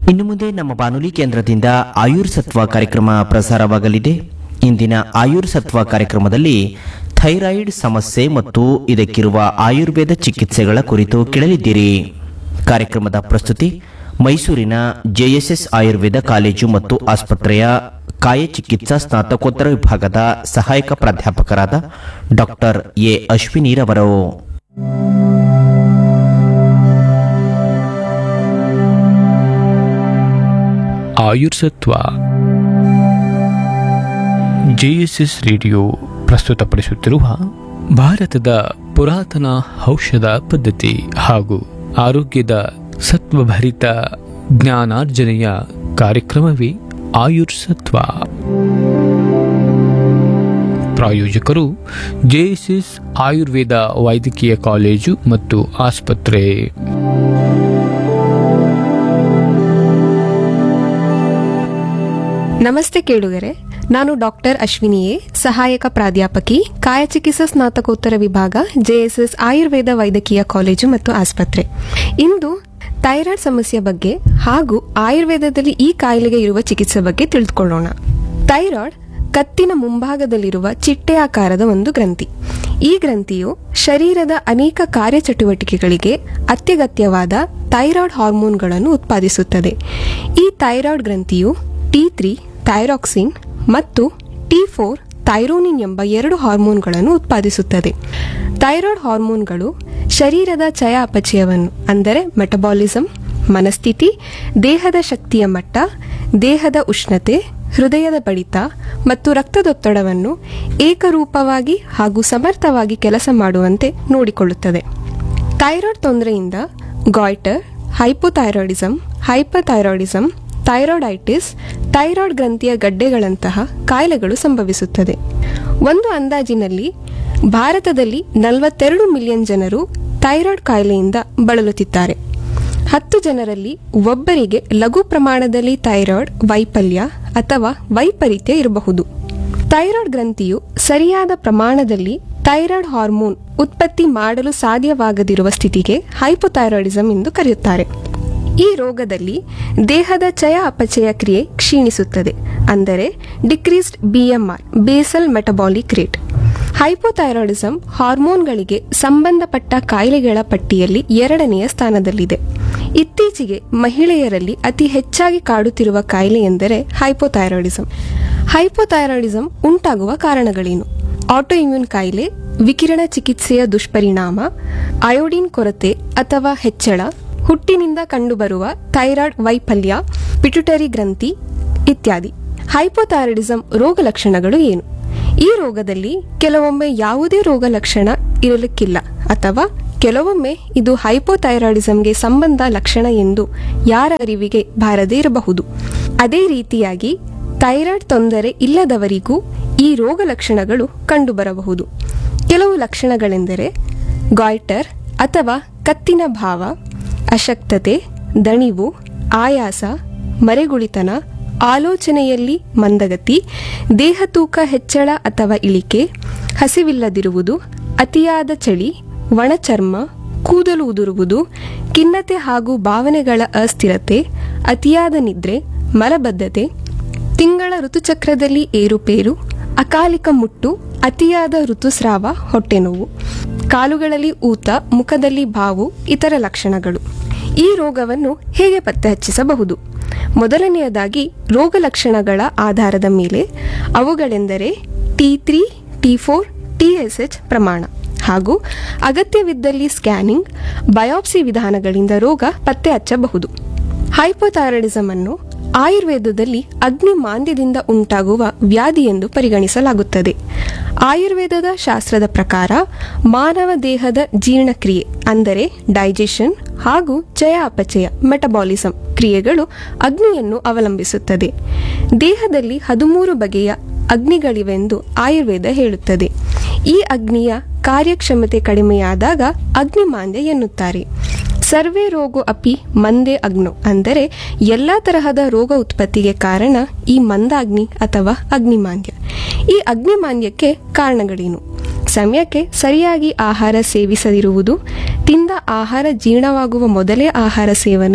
ಇನ್ನು ಮುಂದೆ ನಮ್ಮ ಬಾನುಲಿ ಕೇಂದ್ರದಿಂದ ಆಯುರ್ ಸತ್ವ ಕಾರ್ಯಕ್ರಮ ಪ್ರಸಾರವಾಗಲಿದೆ ಇಂದಿನ ಆಯುರ್ ಸತ್ವ ಕಾರ್ಯಕ್ರಮದಲ್ಲಿ ಥೈರಾಯಿಡ್ ಸಮಸ್ಯೆ ಮತ್ತು ಇದಕ್ಕಿರುವ ಆಯುರ್ವೇದ ಚಿಕಿತ್ಸೆಗಳ ಕುರಿತು ಕೇಳಲಿದ್ದೀರಿ ಕಾರ್ಯಕ್ರಮದ ಪ್ರಸ್ತುತಿ ಮೈಸೂರಿನ ಜೆಎಸ್ಎಸ್ ಆಯುರ್ವೇದ ಕಾಲೇಜು ಮತ್ತು ಆಸ್ಪತ್ರೆಯ ಕಾಯ ಚಿಕಿತ್ಸಾ ಸ್ನಾತಕೋತ್ತರ ವಿಭಾಗದ ಸಹಾಯಕ ಪ್ರಾಧ್ಯಾಪಕರಾದ ಡಾಕ್ಟರ್ ಎ ಅಶ್ವಿನಿರವರು ಆಯುರ್ಸತ್ವ ಜೆಎಸ್ಎಸ್ ರೇಡಿಯೋ ಪ್ರಸ್ತುತಪಡಿಸುತ್ತಿರುವ ಭಾರತದ ಪುರಾತನ ಔಷಧ ಪದ್ಧತಿ ಹಾಗೂ ಆರೋಗ್ಯದ ಸತ್ವಭರಿತ ಜ್ಞಾನಾರ್ಜನೆಯ ಕಾರ್ಯಕ್ರಮವೇ ಆಯುರ್ಸತ್ವ ಪ್ರಾಯೋಜಕರು ಜೆಎಸ್ಎಸ್ ಆಯುರ್ವೇದ ವೈದ್ಯಕೀಯ ಕಾಲೇಜು ಮತ್ತು ಆಸ್ಪತ್ರೆ ನಮಸ್ತೆ ಕೇಳುಗರೆ ನಾನು ಡಾಕ್ಟರ್ ಅಶ್ವಿನಿಯೇ ಸಹಾಯಕ ಪ್ರಾಧ್ಯಾಪಕಿ ಕಾಯಚಿಕಿತ್ಸಾ ಸ್ನಾತಕೋತ್ತರ ವಿಭಾಗ ಜೆಎಸ್ಎಸ್ ಆಯುರ್ವೇದ ವೈದ್ಯಕೀಯ ಕಾಲೇಜು ಮತ್ತು ಆಸ್ಪತ್ರೆ ಇಂದು ಥೈರಾಯ್ಡ್ ಸಮಸ್ಯೆ ಬಗ್ಗೆ ಹಾಗೂ ಆಯುರ್ವೇದದಲ್ಲಿ ಈ ಕಾಯಿಲೆಗೆ ಇರುವ ಚಿಕಿತ್ಸೆ ಬಗ್ಗೆ ತಿಳಿದುಕೊಳ್ಳೋಣ ಥೈರಾಯ್ಡ್ ಕತ್ತಿನ ಮುಂಭಾಗದಲ್ಲಿರುವ ಚಿಟ್ಟೆ ಆಕಾರದ ಒಂದು ಗ್ರಂಥಿ ಈ ಗ್ರಂಥಿಯು ಶರೀರದ ಅನೇಕ ಕಾರ್ಯಚಟುವಟಿಕೆಗಳಿಗೆ ಅತ್ಯಗತ್ಯವಾದ ಥೈರಾಯ್ಡ್ ಹಾರ್ಮೋನ್ಗಳನ್ನು ಉತ್ಪಾದಿಸುತ್ತದೆ ಈ ಥೈರಾಯ್ಡ್ ಗ್ರಂಥಿಯು ಟಿ ತ್ರೀ ಥೈರಾಕ್ಸಿನ್ ಮತ್ತು ಟಿ ಫೋರ್ ಥೈರೋನಿನ್ ಎಂಬ ಎರಡು ಹಾರ್ಮೋನ್ಗಳನ್ನು ಉತ್ಪಾದಿಸುತ್ತದೆ ಥೈರಾಯ್ಡ್ ಹಾರ್ಮೋನ್ಗಳು ಶರೀರದ ಚಯ ಅಪಚಯವನ್ನು ಅಂದರೆ ಮೆಟಬಾಲಿಸಮ್ ಮನಸ್ಥಿತಿ ದೇಹದ ಶಕ್ತಿಯ ಮಟ್ಟ ದೇಹದ ಉಷ್ಣತೆ ಹೃದಯದ ಬಡಿತ ಮತ್ತು ರಕ್ತದೊತ್ತಡವನ್ನು ಏಕರೂಪವಾಗಿ ಹಾಗೂ ಸಮರ್ಥವಾಗಿ ಕೆಲಸ ಮಾಡುವಂತೆ ನೋಡಿಕೊಳ್ಳುತ್ತದೆ ಥೈರಾಯ್ಡ್ ತೊಂದರೆಯಿಂದ goitre hypothyroidism hyperthyroidism thyroiditis thyroid ಗ್ರಂಥಿಯ ಗಡ್ಡೆಗಳಂತಹ ಕಾಯಿಲೆಗಳು ಸಂಭವಿಸುತ್ತದೆ ಒಂದು ಅಂದಾಜಿನಲ್ಲಿ ಭಾರತದಲ್ಲಿ ನಲವತ್ತೆರಡು ಮಿಲಿಯನ್ ಜನರು ಥೈರಾಯ್ಡ್ ಕಾಯಿಲೆಯಿಂದ ಬಳಲುತ್ತಿದ್ದಾರೆ ಹತ್ತು ಜನರಲ್ಲಿ ಒಬ್ಬರಿಗೆ ಲಘು ಪ್ರಮಾಣದಲ್ಲಿ ಥೈರಾಯ್ಡ್ ವೈಫಲ್ಯ ಅಥವಾ ವೈಪರೀತ್ಯ ಇರಬಹುದು ಥೈರಾಯ್ಡ್ ಗ್ರಂಥಿಯು ಸರಿಯಾದ ಪ್ರಮಾಣದಲ್ಲಿ ಥೈರಾಯ್ಡ್ ಹಾರ್ಮೋನ್ ಉತ್ಪತ್ತಿ ಮಾಡಲು ಸಾಧ್ಯವಾಗದಿರುವ ಸ್ಥಿತಿಗೆ ಹೈಪೋಥೈರಾಯ್ಡಿಸಮ್ ಎಂದು ಕರೆಯುತ್ತಾರೆ ಈ ರೋಗದಲ್ಲಿ ದೇಹದ ಚಯ ಅಪಚಯ ಕ್ರಿಯೆ ಕ್ಷೀಣಿಸುತ್ತದೆ ಅಂದರೆ decreased BMR basal metabolic rate hypothyroidism ಹಾರ್ಮೋನ್ಗಳಿಗೆ ಸಂಬಂಧಪಟ್ಟ ಕಾಯಿಲೆಗಳ ಪಟ್ಟಿಯಲ್ಲಿ ಎರಡನೆಯ ಸ್ಥಾನದಲ್ಲಿದೆ ಇತ್ತೀಚೆಗೆ ಮಹಿಳೆಯರಲ್ಲಿ ಅತಿ ಹೆಚ್ಚಾಗಿ ಕಾಡುತ್ತಿರುವ ಕಾಯಿಲೆ ಎಂದರೆ ಹೈಪೋಥೈರಾಯ್ಡಿಸಮ್ ಹೈಪೋಥೈರಾಯ್ಡಿಸಮ್ ಉಂಟಾಗುವ ಕಾರಣಗಳೇನು ಆಟೋ ಇಮ್ಯೂನ್ ಕಾಯಿಲೆ ವಿಕಿರಣ ಚಿಕಿತ್ಸೆಯ ದುಷ್ಪರಿಣಾಮ ಅಯೋಡಿನ್ ಕೊರತೆ ಅಥವಾ ಹೆಚ್ಚಳ ಹುಟ್ಟಿನಿಂದ ಕಂಡುಬರುವ ಥೈರಾಯ್ಡ್ ವೈಫಲ್ಯ ಪಿಟ್ಯುಟರಿ ಗ್ರಂಥಿ ಇತ್ಯಾದಿ ಹೈಪೋಥೈರಾಯ್ಡಿಸಮ್ ರೋಗ ಲಕ್ಷಣಗಳು ಏನು ಈ ರೋಗದಲ್ಲಿ ಕೆಲವೊಮ್ಮೆ ಯಾವುದೇ ರೋಗ ಲಕ್ಷಣ ಇರಲಿಕ್ಕಿಲ್ಲ ಅಥವಾ ಕೆಲವೊಮ್ಮೆ ಇದು ಹೈಪೋಥೈರಾಯ್ಡಿಸಮ್ಗೆ ಸಂಬಂಧ ಲಕ್ಷಣ ಎಂದು ಯಾರ ಅರಿವಿಗೆ ಬಾರದೇ ಇರಬಹುದು ಅದೇ ರೀತಿಯಾಗಿ ಥೈರಾಯ್ಡ್ ತೊಂದರೆ ಇಲ್ಲದವರಿಗೂ ಈ ರೋಗ ಲಕ್ಷಣಗಳು ಕಂಡುಬರಬಹುದು ಕೆಲವು ಲಕ್ಷಣಗಳೆಂದರೆ ಗಾಯ್ಟರ್ ಅಥವಾ ಕತ್ತಿನ ಭಾವ ಅಶಕ್ತತೆ ದಣಿವು ಆಯಾಸ ಮರೆಗುಳಿತನ ಆಲೋಚನೆಯಲ್ಲಿ ಮಂದಗತಿ ದೇಹ ತೂಕ ಹೆಚ್ಚಳ ಅಥವಾ ಇಳಿಕೆ ಹಸಿವಿಲ್ಲದಿರುವುದು ಅತಿಯಾದ ಚಳಿ ಒಣಚರ್ಮ ಕೂದಲು ಉದುರುವುದು ಖಿನ್ನತೆ ಹಾಗೂ ಭಾವನೆಗಳ ಅಸ್ಥಿರತೆ ಅತಿಯಾದ ನಿದ್ರೆ ಮಲಬದ್ಧತೆ ತಿಂಗಳ ಋತುಚಕ್ರದಲ್ಲಿ ಏರುಪೇರು ಅಕಾಲಿಕ ಮುಟ್ಟು ಅತಿಯಾದ ಋತುಸ್ರಾವ ಹೊಟ್ಟೆನೋವು ಕಾಲುಗಳಲ್ಲಿ ಊತ ಮುಖದಲ್ಲಿ ಬಾವು ಇತರ ಲಕ್ಷಣಗಳು ಈ ರೋಗವನ್ನು ಹೇಗೆ ಪತ್ತೆ ಹಚ್ಚಿಸಬಹುದು ಮೊದಲನೆಯದಾಗಿ ರೋಗ ಲಕ್ಷಣಗಳ ಆಧಾರದ ಮೇಲೆ ಅವುಗಳೆಂದರೆ T three T four T S H ಪ್ರಮಾಣ ಹಾಗೂ ಅಗತ್ಯವಿದ್ದಲ್ಲಿ ಸ್ಕ್ಯಾನಿಂಗ್ ಬಯಾಪ್ಸಿ ವಿಧಾನಗಳಿಂದ ರೋಗ ಪತ್ತೆ ಹಚ್ಚಬಹುದು ಹೈಪೋಥೈರಾಯ್ಡಿಸಮ್ ಅನ್ನು ಆಯುರ್ವೇದದಲ್ಲಿ ಅಗ್ನಿ ಮಾಂದ್ಯದಿಂದ ಉಂಟಾಗುವ ವ್ಯಾಧಿ ಎಂದು ಪರಿಗಣಿಸಲಾಗುತ್ತದೆ ಆಯುರ್ವೇದದ ಶಾಸ್ತ್ರದ ಪ್ರಕಾರ ಮಾನವ ದೇಹದ ಜೀರ್ಣಕ್ರಿಯೆ ಅಂದರೆ ಡೈಜೆಷನ್ ಹಾಗೂ ಚಯ ಅಪಚಯ ಮೆಟಬಾಲಿಸಂ ಕ್ರಿಯೆಗಳು ಅಗ್ನಿಯನ್ನು ಅವಲಂಬಿಸುತ್ತದೆ ದೇಹದಲ್ಲಿ ಹದಿಮೂರು ಬಗೆಯ ಅಗ್ನಿಗಳಿವೆಂದು ಆಯುರ್ವೇದ ಹೇಳುತ್ತದೆ ಈ ಅಗ್ನಿಯ ಕಾರ್ಯಕ್ಷಮತೆ ಕಡಿಮೆಯಾದಾಗ ಅಗ್ನಿಮಾಂದ್ಯ ಎನ್ನುತ್ತಾರೆ ಸರ್ವೇ ರೋಗೋ ಅಪಿ ಮಂದೆ ಅಗ್ನೋ ಅಂದರೆ ಎಲ್ಲ ತರಹದ ರೋಗ ಉತ್ಪತ್ತಿಗೆ ಕಾರಣ ಈ ಮಂದಾಗ್ನಿ ಅಥವಾ ಅಗ್ನಿಮಾಂದ್ಯ ಈ ಅಗ್ನಿಮಾಂದ್ಯಕ್ಕೆ ಕಾರಣಗಳೇನು ಸಮಯಕ್ಕೆ ಸರಿಯಾಗಿ ಆಹಾರ ಸೇವಿಸದಿರುವುದು ತಿಂದ ಆಹಾರ ಜೀರ್ಣವಾಗುವ ಮೊದಲೇ ಆಹಾರ ಸೇವನೆ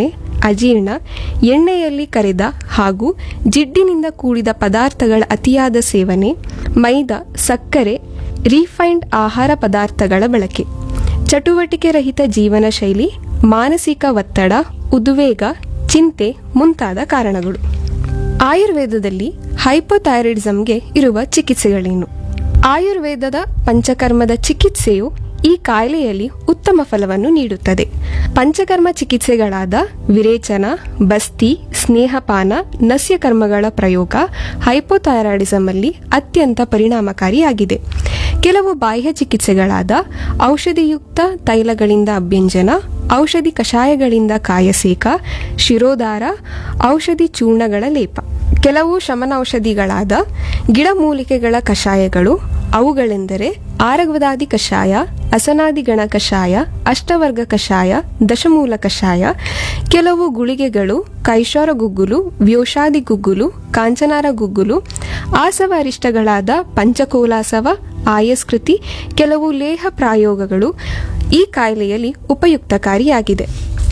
ಅಜೀರ್ಣ ಎಣ್ಣೆಯಲ್ಲಿ ಕರೆದ ಹಾಗೂ ಜಿಡ್ಡಿನಿಂದ ಕೂಡಿದ ಪದಾರ್ಥಗಳ ಅತಿಯಾದ ಸೇವನೆ ಮೈದಾ ಸಕ್ಕರೆ ರೀಫೈನ್ಡ್ ಆಹಾರ ಪದಾರ್ಥಗಳ ಬಳಕೆ ಚಟುವಟಿಕೆ ರಹಿತ ಜೀವನ ಶೈಲಿ ಮಾನಸಿಕ ಒತ್ತಡ ಉದ್ವೇಗ ಚಿಂತೆ ಮುಂತಾದ ಕಾರಣಗಳು ಆಯುರ್ವೇದದಲ್ಲಿ ಹೈಪೋಥೈರಾಯ್ಡಿಸಂಗೆ ಇರುವ ಚಿಕಿತ್ಸೆಗಳೇನು ಆಯುರ್ವೇದದ ಪಂಚಕರ್ಮದ ಚಿಕಿತ್ಸೆಯು ಈ ಕಾಯಿಲೆಯಲ್ಲಿ ಉತ್ತಮ ಫಲವನ್ನು ನೀಡುತ್ತದೆ ಪಂಚಕರ್ಮ ಚಿಕಿತ್ಸೆಗಳಾದ ವಿರೇಚನ ಬಸ್ತಿ ಸ್ನೇಹಪಾನ ನಸ್ಯಕರ್ಮಗಳ ಪ್ರಯೋಗ ಹೈಪೋಥೈರಾಯ್ಡಿಸಂ ಅಲ್ಲಿ ಅತ್ಯಂತ ಪರಿಣಾಮಕಾರಿಯಾಗಿದೆ ಕೆಲವು ಬಾಹ್ಯ ಚಿಕಿತ್ಸೆಗಳಾದ ಔಷಧಿಯುಕ್ತ ತೈಲಗಳಿಂದ ಅಭ್ಯಂಜನ ಔಷಧಿ ಕಷಾಯಗಳಿಂದ ಕಾಯಸೇಕ ಶಿರೋದಾರ ಔಷಧಿ ಚೂರ್ಣಗಳ ಲೇಪ ಕೆಲವು ಶಮನೌಷಧಿಗಳಾದ ಗಿಡಮೂಲಿಕೆಗಳ ಕಷಾಯಗಳು ಅವುಗಳೆಂದರೆ ಆರಗವದಾದಿ ಕಷಾಯ ಅಸನಾದಿಗಣ ಕಷಾಯ ಅಷ್ಟವರ್ಗ ಕಷಾಯ ದಶಮೂಲ ಕಷಾಯ ಕೆಲವು ಗುಳಿಗೆಗಳು ಕೈಶೋರ ಗುಗ್ಗುಲು ವ್ಯೋಷಾದಿ ಗುಗ್ಗುಲು ಕಾಂಚನಾರ ಗುಗ್ಗುಲು ಆಸವ ಅರಿಷ್ಟಗಳಾದ ಪಂಚಕೋಲಾಸವ ಆಯಸ್ಕೃತಿ ಕೆಲವು ಲೇಹ ಪ್ರಾಯೋಗಗಳು ಈ ಕಾಯಿಲೆಯಲ್ಲಿ ಉಪಯುಕ್ತಕಾರಿಯಾಗಿದೆ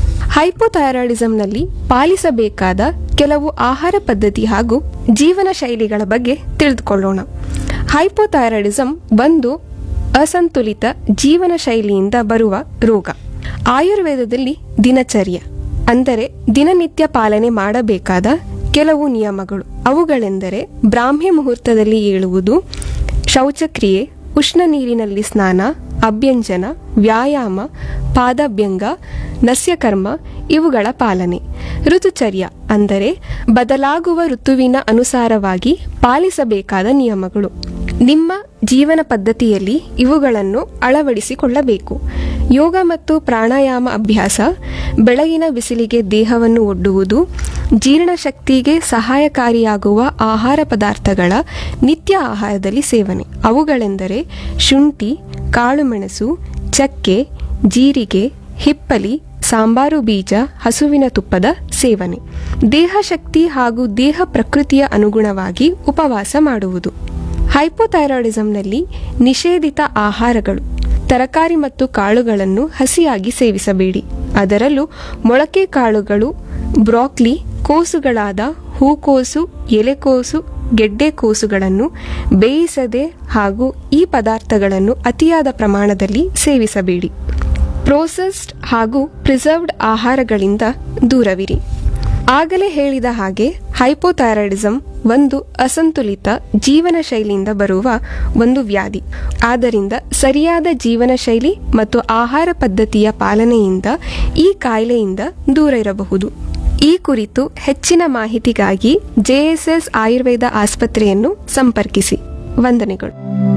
ಹೈಪೋಥೈರಾಯ್ಡಿಸಂನಲ್ಲಿ ಪಾಲಿಸಬೇಕಾದ ಕೆಲವು ಆಹಾರ ಪದ್ಧತಿ ಹಾಗೂ ಜೀವನ ಶೈಲಿಗಳ ಬಗ್ಗೆ ತಿಳಿದುಕೊಳ್ಳೋಣ ಹೈಪೋಥೈರಾಯ್ಡಿಸಂ ಒಂದು ಅಸಂತುಲಿತ ಜೀವನ ಶೈಲಿಯಿಂದ ಬರುವ ರೋಗ ಆಯುರ್ವೇದದಲ್ಲಿ ದಿನಚರ್ಯ ಅಂದರೆ ದಿನನಿತ್ಯ ಪಾಲನೆ ಮಾಡಬೇಕಾದ ಕೆಲವು ನಿಯಮಗಳು ಅವುಗಳೆಂದರೆ ಬ್ರಾಹ್ಮಿ ಮುಹೂರ್ತದಲ್ಲಿ ಏಳುವುದು ಶೌಚಕ್ರಿಯೆ ಉಷ್ಣ ನೀರಿನಲ್ಲಿ ಸ್ನಾನ ಅಭ್ಯಂಜನ ವ್ಯಾಯಾಮ ಪಾದಾಭ್ಯಂಗ ನಸ್ಯಕರ್ಮ ಇವುಗಳ ಪಾಲನೆ ಋತುಚರ್ಯ ಅಂದರೆ ಬದಲಾಗುವ ಋತುವಿನ ಅನುಸಾರವಾಗಿ ಪಾಲಿಸಬೇಕಾದ ನಿಯಮಗಳು ನಿಮ್ಮ ಜೀವನ ಪದ್ಧತಿಯಲ್ಲಿ ಇವುಗಳನ್ನು ಅಳವಡಿಸಿಕೊಳ್ಳಬೇಕು ಯೋಗ ಮತ್ತು ಪ್ರಾಣಾಯಾಮ ಅಭ್ಯಾಸ ಬೆಳಗಿನ ಬಿಸಿಲಿಗೆ ದೇಹವನ್ನು ಒಡ್ಡುವುದು ಜೀರ್ಣಶಕ್ತಿಗೆ ಸಹಾಯಕಾರಿಯಾಗುವ ಆಹಾರ ಪದಾರ್ಥಗಳ ನಿತ್ಯ ಆಹಾರದಲ್ಲಿ ಸೇವನೆ ಅವುಗಳೆಂದರೆ ಶುಂಠಿ ಕಾಳುಮೆಣಸು ಚಕ್ಕೆ ಜೀರಿಗೆ ಹಿಪ್ಪಲಿ ಸಾಂಬಾರು ಬೀಜ ಹಸುವಿನ ತುಪ್ಪದ ಸೇವನೆ ದೇಹ ಶಕ್ತಿ ಹಾಗೂ ದೇಹ ಪ್ರಕೃತಿಯ ಅನುಗುಣವಾಗಿ ಉಪವಾಸ ಮಾಡುವುದು ಹೈಪೋಥೈರಾಯ್ಡಿಸಂನಲ್ಲಿ ನಿಷೇಧಿತ ಆಹಾರಗಳು ತರಕಾರಿ ಮತ್ತು ಕಾಳುಗಳನ್ನು ಹಸಿಯಾಗಿ ಸೇವಿಸಬೇಡಿ ಅದರಲ್ಲೂ ಮೊಳಕೆ ಕಾಳುಗಳು ಬ್ರಾಕ್ಲಿ ಕೋಸುಗಳಾದ ಹೂಕೋಸು ಎಲೆಕೋಸು ಗೆಡ್ಡೆಕೋಸುಗಳನ್ನು ಬೇಯಿಸದೆ ಹಾಗೂ ಈ ಪದಾರ್ಥಗಳನ್ನು ಅತಿಯಾದ ಪ್ರಮಾಣದಲ್ಲಿ ಸೇವಿಸಬೇಡಿ ಪ್ರೋಸೆಸ್ಡ್ ಹಾಗೂ ಪ್ರಿಸರ್ವ್ಡ್ ಆಹಾರಗಳಿಂದ ದೂರವಿರಿ ಆಗಲೇ ಹೇಳಿದ ಹಾಗೆ ಹೈಪೋಥೈರಾಯ್ಡಿಸಂ ಒಂದು ಅಸಂತುಲಿತ ಜೀವನ ಶೈಲಿಯಿಂದ ಬರುವ ಒಂದು ವ್ಯಾಧಿ ಆದ್ದರಿಂದ ಸರಿಯಾದ ಜೀವನ ಶೈಲಿ ಮತ್ತು ಆಹಾರ ಪದ್ಧತಿಯ ಪಾಲನೆಯಿಂದ ಈ ಕಾಯಿಲೆಯಿಂದ ದೂರ ಇರಬಹುದು ಈ ಕುರಿತು ಹೆಚ್ಚಿನ ಮಾಹಿತಿಗಾಗಿ ಜೆಎಸ್ಎಸ್ ಆಯುರ್ವೇದ ಆಸ್ಪತ್ರೆಯನ್ನು ಸಂಪರ್ಕಿಸಿ ವಂದನೆಗಳು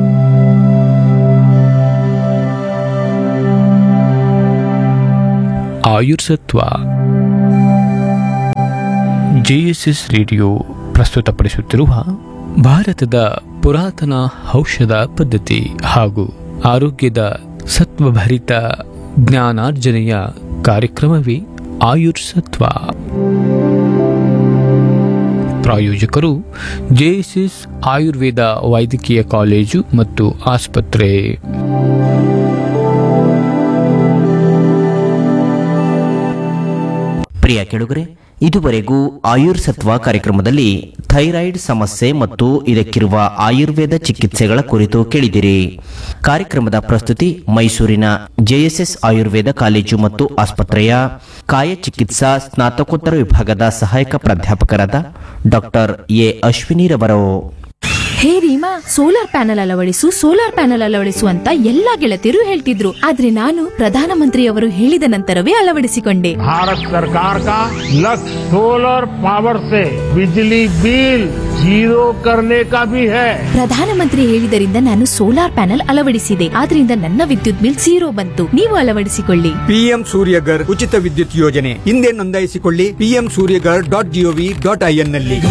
ಆಯುರ್ಸತ್ವ ಜೆಎಸ್ಎಸ್ ರೇಡಿಯೋ ಪ್ರಸ್ತುತಪಡಿಸುತ್ತಿರುವ ಭಾರತದ ಪುರಾತನ ಔಷಧ ಪದ್ಧತಿ ಹಾಗೂ ಆರೋಗ್ಯದ ಸತ್ವಭರಿತ ಜ್ಞಾನಾರ್ಜನೆಯ ಕಾರ್ಯಕ್ರಮವೇ ಆಯುರ್ಸತ್ವ ಪ್ರಾಯೋಜಕರು ಜೆಎಸ್ಎಸ್ ಆಯುರ್ವೇದ ವೈದ್ಯಕೀಯ ಕಾಲೇಜು ಮತ್ತು ಆಸ್ಪತ್ರೆ ಪ್ರಿಯ ಕೆಡುಗರೆ ಇದುವರೆಗೂ ಆಯುರ್ಸತ್ವ ಕಾರ್ಯಕ್ರಮದಲ್ಲಿ ಥೈರಾಯ್ಡ್ ಸಮಸ್ಯೆ ಮತ್ತು ಇದಕ್ಕಿರುವ ಆಯುರ್ವೇದ ಚಿಕಿತ್ಸೆಗಳ ಕುರಿತು ಕೇಳಿದಿರಿ ಕಾರ್ಯಕ್ರಮದ ಪ್ರಸ್ತುತಿ ಮೈಸೂರಿನ ಜೆಎಸ್ಎಸ್ ಆಯುರ್ವೇದ ಕಾಲೇಜು ಮತ್ತು ಆಸ್ಪತ್ರೆಯ ಕಾಯ ಚಿಕಿತ್ಸಾ ಸ್ನಾತಕೋತ್ತರ ವಿಭಾಗದ ಸಹಾಯಕ ಪ್ರಾಧ್ಯಾಪಕರಾದ ಡಾಕ್ಟರ್ ಎ ಅಶ್ವಿನಿರವರು ಹೇ ರೀಮಾ ಸೋಲಾರ್ ಪ್ಯಾನೆಲ್ ಅಳವಡಿಸು ಸೋಲಾರ್ ಪ್ಯಾನೆಲ್ ಅಳವಡಿಸು ಅಂತ ಎಲ್ಲಾ ಗೆಳತಿಯರು ಹೇಳ್ತಿದ್ರು ಆದ್ರೆ ನಾನು ಪ್ರಧಾನಮಂತ್ರಿಯವರು ಹೇಳಿದ ನಂತರವೇ ಅಳವಡಿಸಿಕೊಂಡೆ भारत सरकार का लक्ष्य सोलर पावर से बिजली बिल जीरो करने का भी है ಪ್ರಧಾನಮಂತ್ರಿ ಹೇಳಿದರಿಂದ ನಾನು ಸೋಲಾರ್ ಪ್ಯಾನೆಲ್ ಅಳವಡಿಸಿದೆ ಆದ್ರಿಂದ ನನ್ನ ವಿದ್ಯುತ್ ಬಿಲ್ ಝೀರೋ ಬಂತು ನೀವು ಅಳವಡಿಸಿಕೊಳ್ಳಿ ಪಿಎಂ ಸೂರ್ಯಗರ್ ಉಚಿತ ವಿದ್ಯುತ್ ಯೋಜನೆ ಹಿಂದೆ ನೋಂದಾಯಿಸಿಕೊಳ್ಳಿ PM Suryaghar dot GOV dot IN ನಲ್ಲಿ